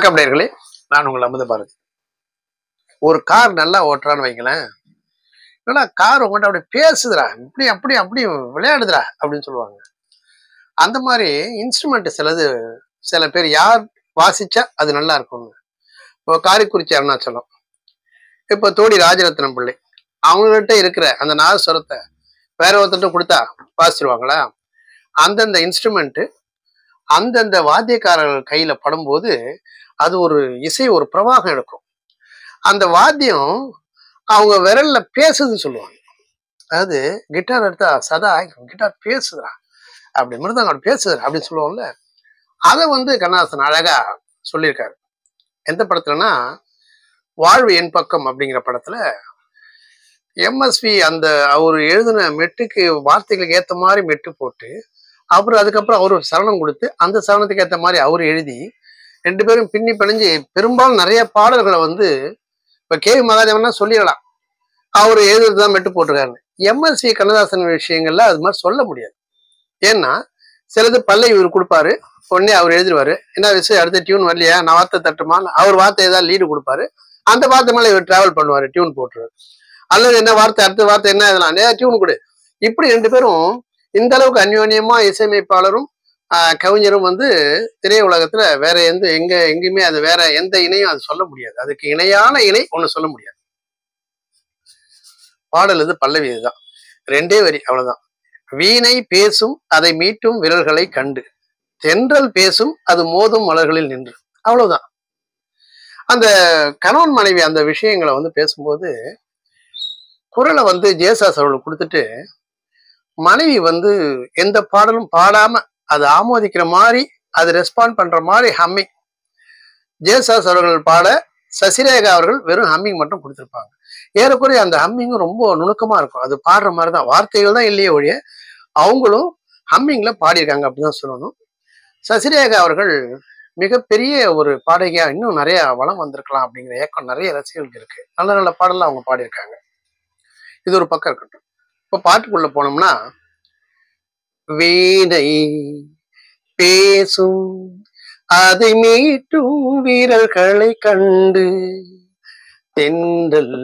வணக்கம் நேர்களே நான் உங்கள் அமுத பாரதி ஒரு கார் நல்லா ஓட்டுறான்னு வைங்களேன் இல்லைன்னா கார் உங்கள்கிட்ட அப்படி பேசுதுடா இப்படி அப்படி அப்படி விளையாடுதுடா அப்படின்னு சொல்லுவாங்க அந்த மாதிரி இன்ஸ்ட்ருமெண்ட் சிலது சில பேர் யார் வாசிச்சா அது நல்லா இருக்கும்னு இப்போ காரைக்குறிச்சி அருணாச்சலம் இப்போ தோடி ராஜரத்னம் பிள்ளை அவங்ககிட்ட இருக்கிற அந்த நாதஸ்வரத்தை வேற ஒருத்தர்கிட்ட கொடுத்தா வாசிச்சிருவாங்களா அந்தந்த இன்ஸ்ட்ருமெண்ட்டு அந்தந்த வாத்தியக்காரர்கள் கையில படும்போது அது ஒரு இசை ஒரு பிரவாகம் எடுக்கும் அந்த வாத்தியம் அவங்க விரல்ல பேசுதுன்னு சொல்லுவாங்க அதாவது கிட்டார் எடுத்தா சதா கிட்டார் பேசுதுடா அப்படி மிருதங்க பேசுதுடா அப்படின்னு சொல்லுவோம்ல அதை வந்து கண்ணாசன் அழகா சொல்லியிருக்காரு எந்த படத்துலனா வாழ்வு என் பக்கம் அப்படிங்கிற படத்துல எம்எஸ்வி அந்த அவர் எழுதின மெட்டுக்கு வார்த்தைகளுக்கு ஏத்த மாதிரி மெட்டு போட்டு அப்புறம் அதுக்கப்புறம் அவர் சரணம் கொடுத்து அந்த சரணத்துக்கு ஏற்ற மாதிரி அவர் எழுதி ரெண்டு பேரும் பின்னி பிணைஞ்சு பெரும்பாலும் நிறைய பாடல்களை வந்து இப்போ கே வி மகாதேவனா சொல்லிடலாம் அவர் எழுதுறது தான் மெட்டு போட்டிருக்காரு எம்எஸ்வி கண்ணதாசன் விஷயங்கள்ல அது மாதிரி சொல்ல முடியாது ஏன்னா சிலது பல்லை இவர் கொடுப்பாரு உடனே அவர் எழுதிருவாரு என்ன விஷயம் அடுத்த டியூன் வரலையா நான் வார்த்தை தட்டுமா அவர் வார்த்தை ஏதாவது லீடு கொடுப்பாரு அந்த வார்த்தை மேலே இவர் டிராவல் பண்ணுவார் டியூன் போட்டுருவாரு அல்லது என்ன வார்த்தை அடுத்த வார்த்தை என்ன எழுதலாம் ஏதாவது டியூன் கொடு இப்படி ரெண்டு பேரும் இந்த அளவுக்கு அந்யோன்யமா இசையமைப்பாளரும் ஆஹ், கவிஞரும் வந்து திரையுலகத்துல வேற எந்த எங்க எங்கேயுமே அது வேற எந்த இணையும் அது சொல்ல முடியாது அதுக்கு இணையான இணை ஒண்ணு சொல்ல முடியாது பாடல் இது பல்லவி இதுதான் ரெண்டே வரி அவ்வளவுதான் வீணை பேசும் அதை மீட்டும் விரல்களை கண்டு தென்றல் பேசும் அது மோதும் மலர்களில் நின்று அவ்வளவுதான் அந்த கணவன் மனைவி அந்த விஷயங்களை வந்து பேசும்போது குரலை வந்து ஜேசாஸ் அவர்களுக்கு கொடுத்துட்டு மனைவி வந்து எந்த பாடலும் பாடாம அதை ஆமோதிக்கிற மாதிரி அது ரெஸ்பாண்ட் பண்ற மாதிரி ஹம்மிங் ஜேசாஸ் அவர்கள் பாட சசிரேகா அவர்கள் வெறும் ஹம்மிங் மட்டும் கொடுத்துருப்பாங்க ஏறக்குறைய அந்த ஹம்மிங்கும் ரொம்ப நுணுக்கமா இருக்கும் அது பாடுற மாதிரி தான் வார்த்தைகள் தான் இல்லையே ஒழிய அவங்களும் ஹம்மிங்ல பாடியிருக்காங்க அப்படின்னு சொல்லணும் சசிரேகா அவர்கள் மிகப்பெரிய ஒரு பாடகியா இன்னும் நிறைய வளம் வந்திருக்கலாம் அப்படிங்கிற ஏக்கம் நிறைய ரசிகர்களுக்கு இருக்கு நல்ல நல்ல பாடலாம் அவங்க பாடியிருக்காங்க இது ஒரு பக்கம் இருக்கட்டும் இப்போ பாட்டுக்குள்ள போனோம்னா வீணை பேசும் அதை மீட்டும் வீரர்களை கண்டு தென்றல்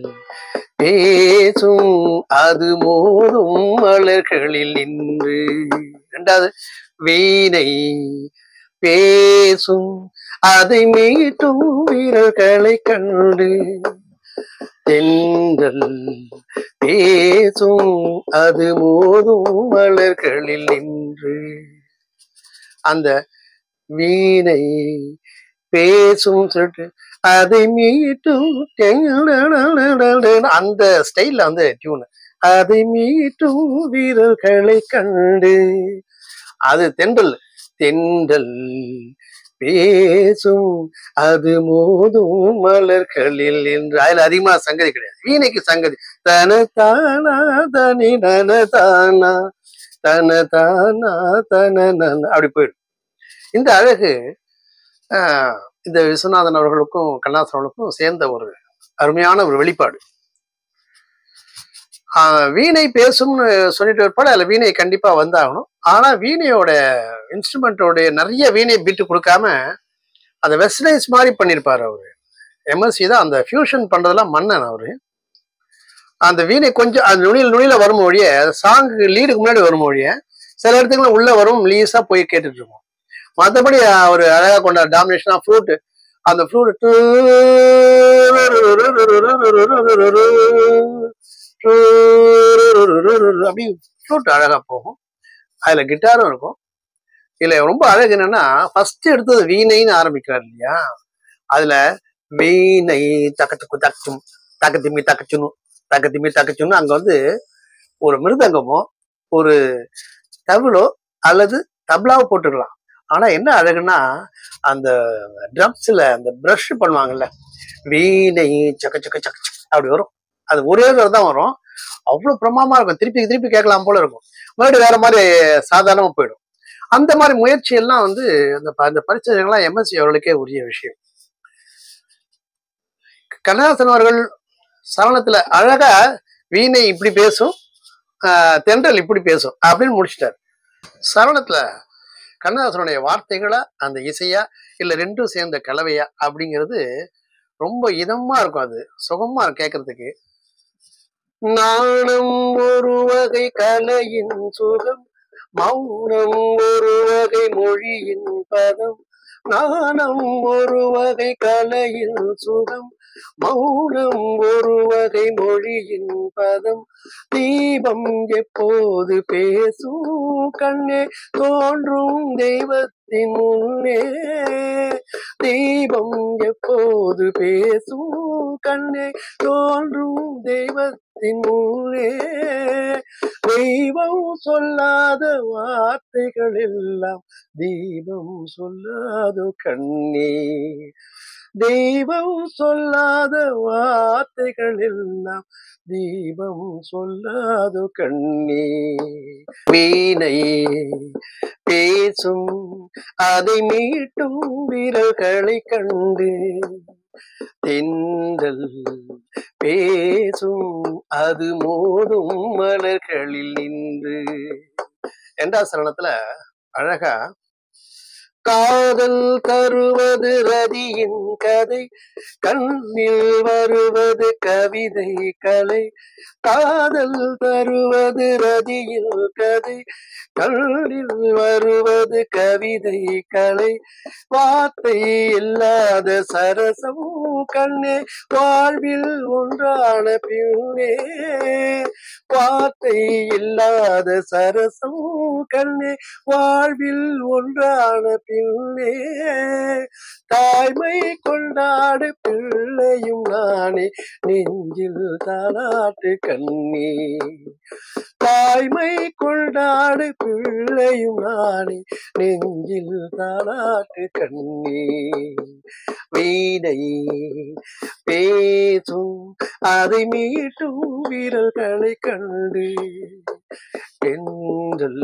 பேசும் அது மோதும் மலர்களில் நின்று ரெண்டாவது வீணை பேசும் அதை மீட்டும் வீரர்களை கண்டு தென்றல் பேசும் அது மோதும் மலர்களில் நின்று அந்த வீணை பேசும் சொல்லிட்டு அதை மீட்டும் அந்த ஸ்டைல்ல வந்து டியூன் அதை மீட்டும் வீரர்களை கண்டு அது தென்றல் தென்றல் பேசும் அது மோதும் மலர்களில் என்று அதுல அதிகமா சங்கதி கிடையாது வீணைக்கு சங்கதி தன தானா தனி நன தானா தன தானா தன நன அப்படி போயிடும் இந்த அழகு ஆஹ், இந்த விஸ்வநாதன் அவர்களுக்கும் கண்ணாசன் அவர்களுக்கும் சேர்ந்த ஒரு அருமையான ஒரு வெளிப்பாடு ஆஹ், வீணை பேசும்னு சொல்லிட்டு இருப்பாடு அதுல வீணை கண்டிப்பா வந்தாகணும் ஆனா வீணையோட இன்ஸ்ட்ருமெண்ட்டோடைய நிறைய வீணை பீட்டு கொடுக்காம அதை வெஸ்டர்னைஸ் மாதிரி பண்ணியிருப்பாரு அவரு எம்எஸ்சி தான் அந்த ஃபியூஷன் பண்றதெல்லாம் மன்னன் அவரு அந்த வீணை கொஞ்சம் அந்த நுனியில் நுனியில வரும் மொழிய சாங்கு லீடுக்கு முன்னாடி வரும் மொழிய சில இடத்துக்குள்ள உள்ள வரும் லீஸா போய் கேட்டுட்டு இருக்கோம் மற்றபடி அவர் அழகா கொண்ட டாமினேஷனா ஃப்ளூட் அந்த ஃப்ளூட் அப்படி ஃப்ளூட் அழகா போகும் அதுல கிட்டாரும் இருக்கும் இதுல ரொம்ப அழகு என்னன்னா ஃபர்ஸ்ட் எடுத்தது வீணைன்னு ஆரம்பிக்கிறார் இல்லையா அதுல வீணை தக்கத்துக்கு தக்கச்சும் தக்கத்திமி தக்கச்சுணும் தக்கத்திமி தக்கச்சுன்னு அங்க வந்து ஒரு மிருதங்கமோ ஒரு தவிலோ அல்லது தப்லாவோ போட்டுக்கலாம் ஆனா என்ன அழகுன்னா அந்த ட்ரம்ஸ்ல அந்த ப்ரஷ் பண்ணுவாங்கல்ல வீணை சக்க சக்க சக்க சக்க அப்படி வரும் அது ஒரே தடவை தான் வரும் அவ்வளவு பிரமாமா இருக்கும் திருப்பி திருப்பி கேட்கலாம் போல இருக்கும் மறுபடியும் வேற மாதிரி சாதாரணமா போயிடும் அந்த மாதிரி முயற்சி எல்லாம் வந்து அந்த ப- அந்த பரிச்சயங்கள்லாம் எம்எஸ்சி அவர்களுக்கே உரிய விஷயம் கண்ணதாசன் அவர்கள் சரணத்துல அழகா வீணை இப்படி பேசும் ஆஹ் தென்றல் இப்படி பேசும் அப்படின்னு முடிச்சிட்டாரு சரணத்துல கண்ணதாசனுடைய வார்த்தைகளா அந்த இசையா இல்ல ரெண்டும் சேர்ந்த கலவையா அப்படிங்கிறது ரொம்ப இதமா இருக்கும் அது சுகமா இருக்கும் கேட்கறதுக்கு நாணம் ஒரு வகை கலையின் சுகம் மௌனம் ஒரு வகை மொழியின் பதம் நாணம் ஒரு வகை கலையின் சுகம் மௌனம் ஒரு வகை மொழியின் பதம் தீபம் எப்போது பேசும் கண்ணே தோன்றும் தெய்வத்தின் முன்னே தீபம் எப்போது பேசும் கண்ணே தோன்றும் தெய்வத்தின் முன்னே தெய்வம் சொல்லாத வார்த்தைகள் எல்லாம் தீபம் சொல்லாத கண்ணே தெய்வம் சொல்லாத வார்த்தைகள் எல்லாம் தீபம் சொல்லாத கண்ணே வீணை பேசும் அதை மீட்டும் விரல்களை கண்டு தென்றல் பேசும் அது மோதும் மலர்களில் நின்று இரண்டாவது சரணத்துல அழகா காதல் தருவது ரதியின் கதை கண்ணில் வருவது கவிதை கலை காதல் தருவது ரதியின் கதை கண்ணில் வருவது கவிதை கலை வார்த்தை இல்லாத சரசம் கண்ணே வாழ்வில் ஒன்றான பின்னே வார்த்தை இல்லாத சரசம் கண்ணே வாழ்வில் ஒன்றான பின்னே தாய்மை கொண்டாடு பிள்ளையும் நானே நெஞ்சில் தாளாட்டு கண்ணே தாய்மை கொண்டாடு பிள்ளையும் நானே நெஞ்சில் தாளாட்டு கண்ணே வீணை பேசும் அதை மீட்டும் வீரர்களை கண்டு பெண்கள்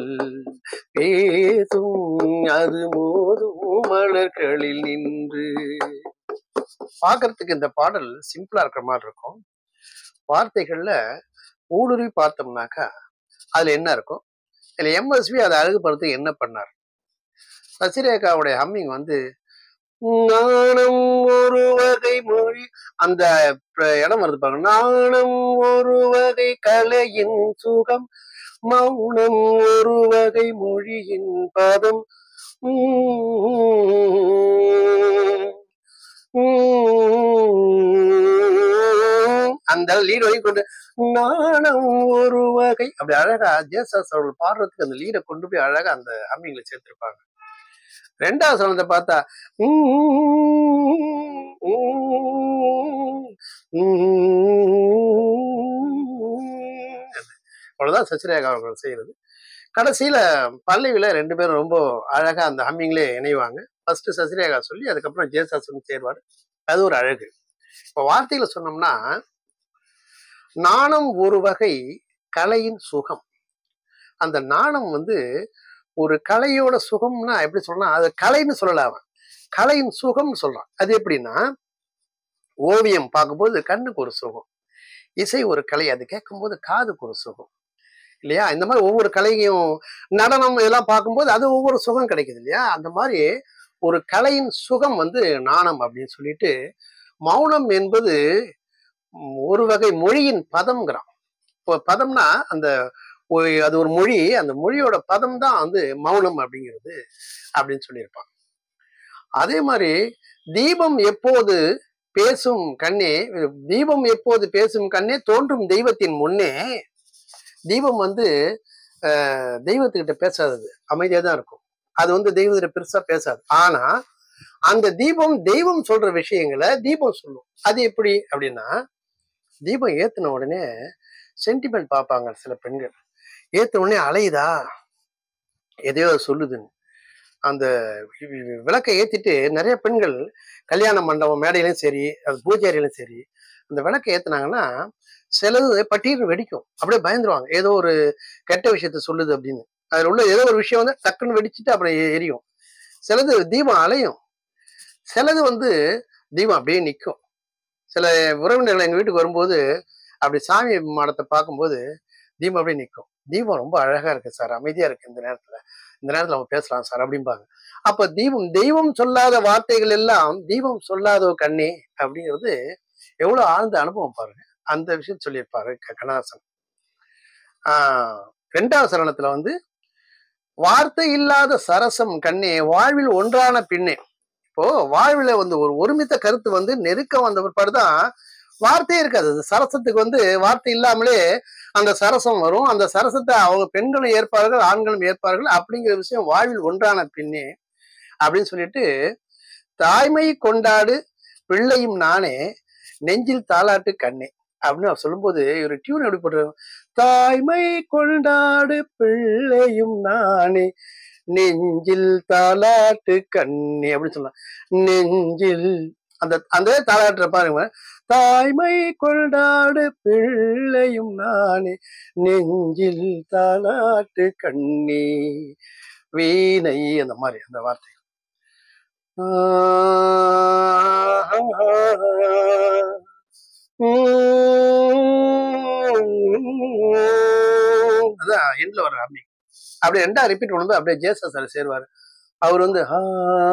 பேசும் அது மோதும் மலர்களில் நின்று பார்க்கறதுக்கு இந்த பாடல் சிம்பிளா இருக்கிற மாதிரி இருக்கும் வார்த்தைகள்ல ஊடுருவி பார்த்தோம்னாக்கா அதுல என்ன இருக்கும் இதுல எம்எஸ்வி அதை அழகுபடுத்த என்ன பண்ணார் சசிரேகாவுடைய ஹம்மிங் வந்து நாணம் ஒரு வகை மொழி அந்த ப- இடம் வருது பாருங்க நாணம் ஒரு வகை கலையின் சுகம் மௌனம் ஒரு வகை மொழியின் பதம் உம் உம் அந்த லீட் வரைக்கும் கொண்டு நாணம் ஒரு வகை அப்படி அழகா ஜேசஸ் அவர்கள் பாடுறதுக்கு அந்த லீடை கொண்டு போய் அழகா அந்த அம்மிங்களை சேர்த்திருப்பாங்க ரெண்டாவது சரணத்தை பார்த்தா உம் உம் உம் அவ்வளவுதான் சச்சிரேகா அவர்கள் செய்யறது கடைசியில பல்லவியில ரெண்டு பேரும் ரொம்ப அழகா அந்த ஹம்மிங்லே இணைவாங்க ஃபர்ஸ்ட் சசிரேகா சொல்லி அதுக்கப்புறம் ஜெயசாசன் சேர்வார் அது ஒரு அழகு இப்போ வார்த்தையில சொன்னோம்னா நாணம் ஒரு வகை கலையின் சுகம் அந்த நாணம் வந்து ஒரு கலையோட சுகம்னா எப்படி சொல்லலாம் அது கலைன்னு சொல்லலாம் அவன் கலையின் சுகம்னு சொல்றான் அது எப்படின்னா ஓவியம் பார்க்கும்போது கண்ணுக்கு ஒரு சுகம் இசை ஒரு கலை அது கேட்கும்போது காதுக்கு ஒரு சுகம் இல்லையா இந்த மாதிரி ஒவ்வொரு கலையும் நடனம் இதெல்லாம் பார்க்கும்போது அது ஒவ்வொரு சுகம் கிடைக்குது இல்லையா அந்த மாதிரி ஒரு கலையின் சுகம் வந்து நாணம் அப்படின்னு சொல்லிட்டு மௌனம் என்பது ம், ஒரு வகை மொழியின் பதம்ங்கிறான் இப்போ பதம்னா அந்த ஒரு- அது ஒரு மொழி அந்த மொழியோட பதம் தான் வந்து மௌனம் அப்படிங்கிறது அப்படின்னு சொல்லியிருப்பான் அதே மாதிரி தீபம் எப்போது பேசும் கண்ணே தீபம் எப்போது பேசும் கண்ணே தோன்றும் தெய்வத்தின் முன்னே தீபம் வந்து அஹ், தெய்வத்துக்கிட்ட பேசாதது அமைதியா தான் இருக்கும் அது வந்து தெய்வத்திட்ட பெருசா பேசாது ஆனா அந்த தீபம் தெய்வம் சொல்ற விஷயங்களை தீபம் சொல்லும் அது எப்படி அப்படின்னா தீபம் ஏத்துன உடனே சென்டிமெண்ட் பார்ப்பாங்க சில பெண்கள் ஏத்துன உடனே அலையுதா எதையோ அது சொல்லுதுன்னு அந்த வி- வி- விளக்கை ஏத்திட்டு நிறைய பெண்கள் கல்யாண மண்டபம் மேடையிலும் சரி அது பூஜையிலும் சரி அந்த விளக்கை ஏத்துனாங்கன்னா சிலது பட்டீர்னு வெடிக்கும் அப்படியே பயந்துருவாங்க ஏதோ ஒரு கெட்ட விஷயத்த சொல்லுது அப்படின்னு அதுல உள்ள ஏதோ ஒரு விஷயம் வந்து டக்குன்னு வெடிச்சிட்டு அப்புறம் எ- எரியும் சிலது தீபம் அலையும் சிலது வந்து தீபம் அப்படியே நிற்கும் சில உறவினர்கள் எங்க வீட்டுக்கு வரும்போது அப்படி சாமி மாடத்தை பார்க்கும்போது தீபம் அப்படியே நிற்கும் தீபம் ரொம்ப அழகா இருக்கு சார் அமைதியா இருக்கு இந்த நேரத்துல இந்த நேரத்துல நம்ம பேசலாம் சார் அப்படிம்பாங்க அப்ப தீபம் தெய்வம் சொல்லாத வார்த்தைகள் எல்லாம் தீபம் சொல்லாத கண்ணே அப்படிங்கிறது எவ்வளவு ஆழ்ந்த அனுபவம் பாருங்க அந்த விஷயம் சொல்லியிருப்பாரு க- கண்ணதாசன் ஆஹ் ரெண்டாவது சரணத்துல வந்து வார்த்தை இல்லாத சரசம் கண்ணே வாழ்வில் ஒன்றான பின்னே இப்போ வாழ்வில் வந்து ஒரு ஒருமித்த கருத்து வந்து நெருக்க வந்த பிற்பாடுதான் வார்த்தையே இருக்காது அது சரசத்துக்கு வந்து வார்த்தை இல்லாமலே அந்த சரசம் வரும் அந்த சரசத்தை அவங்க பெண்களும் ஏற்பார்கள் ஆண்களும் ஏற்பார்கள் அப்படிங்கிற விஷயம் வாழ்வில் ஒன்றான பின்னே அப்படின்னு சொல்லிட்டு தாய்மை கொண்டாடு பிள்ளையும் நானே நெஞ்சில் தாலாட்டு கண்ணே அப்படின்னு அவர் சொல்லும்போது ஒரு டியூன் எப்படி போட்டுருக்காங்க தாய்மை கொண்டாடு பிள்ளையும் நானே நெஞ்சில் தாலாட்டு கண்ணே அப்படின்னு சொல்லலாம் நெஞ்சில் அந்த அந்த தாலாட்டுற பாருங்க தாய்மை கொண்டாடு பிள்ளையும் நானே நெஞ்சில் தாலாட்டு கண்ணே வீணை அந்த மாதிரி அந்த வார்த்தை அதான் எண்ட்ல வர அப்படி அப்படியே ரெண்டா ரிப்பீட் பண்ணும்போது அப்படியே ஜேசா சார் சேருவாரு அவர் வந்து ஆ,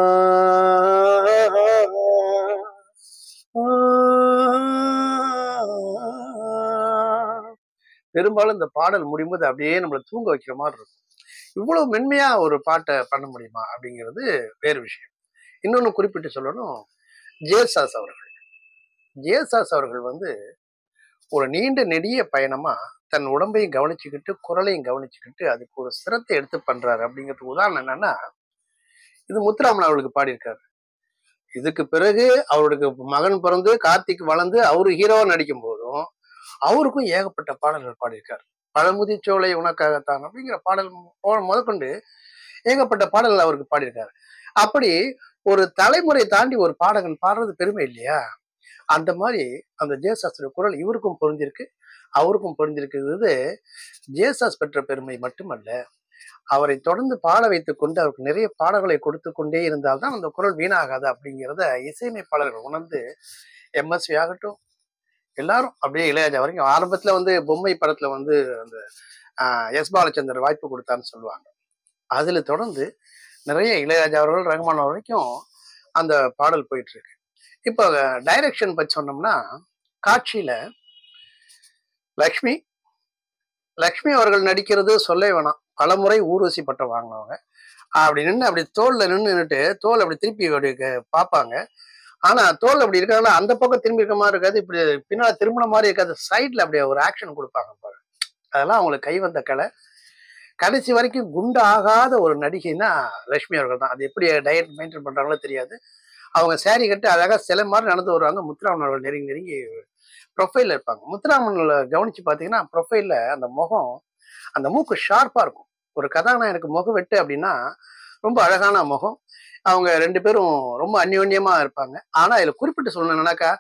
பெரும்பாலும் இந்த பாடல் முடியும்போது அப்படியே நம்மளை தூங்க வைக்கிற மாதிரி இருக்கும் இவ்வளவு மென்மையா ஒரு பாட்டை பண்ண முடியுமா அப்படிங்கிறது வேறு விஷயம் இன்னொன்னு குறிப்பிட்டு சொல்லணும் ஜேசாஸ் அவர்கள் ஜேசாஸ் அவர்கள் வந்து ஒரு நீண்ட நெடிய பயணமா தன் உடம்பையும் கவனிச்சுக்கிட்டு குரலையும் கவனிச்சுக்கிட்டு அதுக்கு ஒரு சிரத்தை எடுத்து பண்றாரு அப்படிங்கிறதுக்கு உதாரணம் என்னன்னா இது முத்துராமன் அவர்களுக்கு பாடியிருக்காரு இதுக்கு பிறகு அவருக்கு மகன் பிறந்து கார்த்திக் வளர்ந்து அவரு ஹீரோவா நடிக்கும் போதும் அவருக்கும் ஏகப்பட்ட பாடல்கள் பாடியிருக்காரு பழமுதி சோலை உனக்காகத்தான் அப்படிங்கிற பாடல் மு- முதற்கொண்டு ஏகப்பட்ட பாடல்கள் அவருக்கு பாடியிருக்காரு அப்படி ஒரு தலைமுறை தாண்டி ஒரு பாடகன் பாடுறது பெருமை இல்லையா அந்த மாதிரி அந்த ஜேசாஸ்திர குரல் இவருக்கும் பொருந்திருக்கு அவருக்கும் பொருந்திருக்கிறது ஜேசாஸ் பெற்ற பெருமை மட்டுமல்ல அவரை தொடர்ந்து பாட வைத்துக் கொண்டு அவருக்கு நிறைய பாடல்களை கொடுத்து கொண்டே இருந்தால்தான் அந்த குரல் வீணாகாது அப்படிங்கிறத இசையமைப்பாளர்கள் உணர்ந்து எம்எஸ்வி ஆகட்டும் எல்லாரும் அப்படியே இளையராஜா வரைக்கும் ஆரம்பத்துல வந்து பொம்மை படத்துல வந்து அந்த ஆஹ், எஸ் பாலச்சந்தர் வாய்ப்பு கொடுத்தான்னு சொல்லுவாங்க அதுல தொடர்ந்து நிறைய இளையராஜா அவர்கள் ரகுமான் அவர்கள் வரைக்கும் அந்த பாடல் போயிட்டு இருக்கு இப்போ டைரக்ஷன் பற்றி சொன்னோம்னா காட்சியில லக்ஷ்மி லக்ஷ்மி அவர்கள் நடிக்கிறது சொல்ல வேணாம் பலமுறை ஊர்வசி பட்டம் வாங்கினவங்க அப்படி நின்று அப்படி தோல்ல நின்று நின்றுட்டு தோல் அப்படி திருப்பி அப்படி க- பார்ப்பாங்க ஆனா தோல் அப்படி இருக்காங்களா அந்த பக்கம் திரும்பி இருக்க மாதிரி இருக்காது இப்படி பின்னால திரும்பின மாதிரி இருக்காது சைட்ல அப்படியே ஒரு ஆக்ஷன் கொடுப்பாங்க பாரு அதெல்லாம் அவங்களுக்கு கை வந்த கலை கடைசி வரைக்கும் குண்டு ஆகாத ஒரு நடிகைன்னா லட்சுமி அவர்கள் தான் அது எப்படி டயட் மெயின்டைன் பண்றாங்களோ தெரியாது அவங்க saree கட்டி அழகா சிலை மாதிரி நடந்து வருவாங்க முத்துராமன் அவர்கள் நெருங்கி நெருங்கி ப்ரொஃபைல்ல இருப்பாங்க முத்துராமன்ல கவனிச்சு பார்த்தீங்கன்னா ப்ரொஃபைல்ல அந்த முகம் அந்த மூக்கு ஷார்ப்பா இருக்கும் ஒரு கதாநாயகனுக்கு முகம் வெட்டு அப்படின்னா ரொம்ப அழகான முகம் அவங்க ரெண்டு பேரும் ரொம்ப அந்யோன்யமா இருப்பாங்க ஆனா இதுல குறிப்பிட்டு சொல்லணும்னாக்கா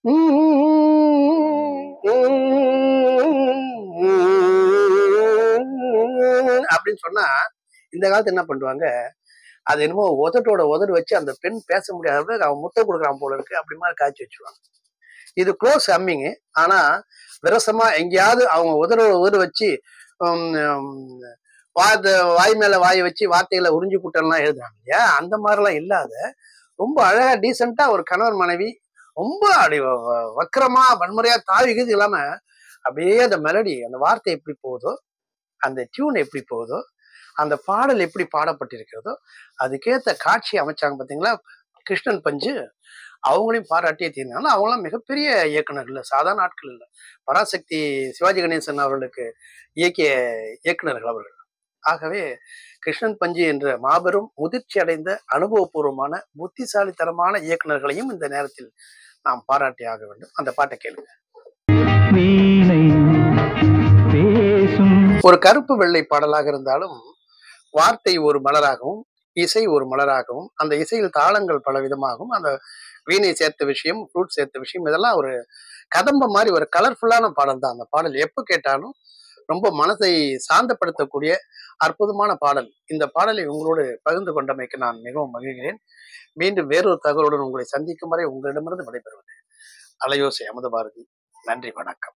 அப்படின்னு சொன்னா இந்த காலத்து என்ன பண்ணுவாங்க அது என்னமோ உதட்டோட உதடு வச்சு அந்த பெண் பேச முடியாத அளவுக்கு அவன் முத்தம் கொடுக்குறான் போல இருக்கு அப்படி மாதிரி காய்ச்சி வச்சிருவாங்க இது க்ளோஸ் அம்மிங்க ஆனா விரசமா எங்கேயாவது அவங்க உதடோட உதடு வச்சு உம், உம், வாத வாய் மேல வாயை வச்சு வார்த்தைகளை உறிஞ்சு கூட்டம்லாம் எழுதுறாங்க இல்லையா அந்த மாதிரிலாம் இல்லாத ரொம்ப அழகா டீசெண்டா ஒரு கணவர் மனைவி ரொம்ப அப்படி வ- வ- வக்கரமா வன்முறையா தாவி கீது இல்லாம அப்படியே அந்த மெலடி அந்த வார்த்தை எப்படி போகுதோ அந்த டியூன் எப்படி போகுதோ அந்த பாடல் எப்படி பாடப்பட்டிருக்கிறதோ அதுக்கேத்த காட்சி அமைச்சாங்க பாத்தீங்களா கிருஷ்ணன் பஞ்சு அவங்களையும் பாராட்டியே தீர்ந்தாலும் அவங்களாம் மிகப்பெரிய இயக்குனர் இல்லை சாதாரண ஆட்கள் இல்லை பராசக்தி சிவாஜி கணேசன் அவர்களுக்கு இயக்கிய இயக்குனர்கள் அவர்கள் ஆகவே கிருஷ்ணன் பஞ்சு என்ற மாபெரும் முதிர்ச்சி அடைந்த அனுபவபூர்வமான புத்திசாலித்தனமான இயக்குனர்களையும் இந்த நேரத்தில் நாம் பாராட்டி ஆக வேண்டும் அந்த பாட்டை கேளுங்க வீணை பேசும் ஒரு கருப்பு வெள்ளை பாடலாக இருந்தாலும் வார்த்தை ஒரு மலராகவும் இசை ஒரு மலராகவும் அந்த இசையில் தாளங்கள் பல விதமாகவும் அந்த வீணை சேர்த்த விஷயம் ஃப்ளூட் சேர்த்த விஷயம் இதெல்லாம் ஒரு கதம்ப மாதிரி ஒரு கலர்ஃபுல்லான பாடல் தான் அந்த பாடல் எப்போ கேட்டாலும் ரொம்ப மனதை சாந்தப்படுத்தக்கூடிய அற்புதமான பாடல் இந்த பாடலை உங்களோடு பகிர்ந்து கொண்டமைக்கு நான் மிகவும் மகிழ்கிறேன் மீண்டும் வேறொரு தகவலுடன் உங்களை சந்திக்கும் வரை உங்களிடமிருந்து விடைபெறுவது அலையோசை அமுத பாரதி நன்றி வணக்கம்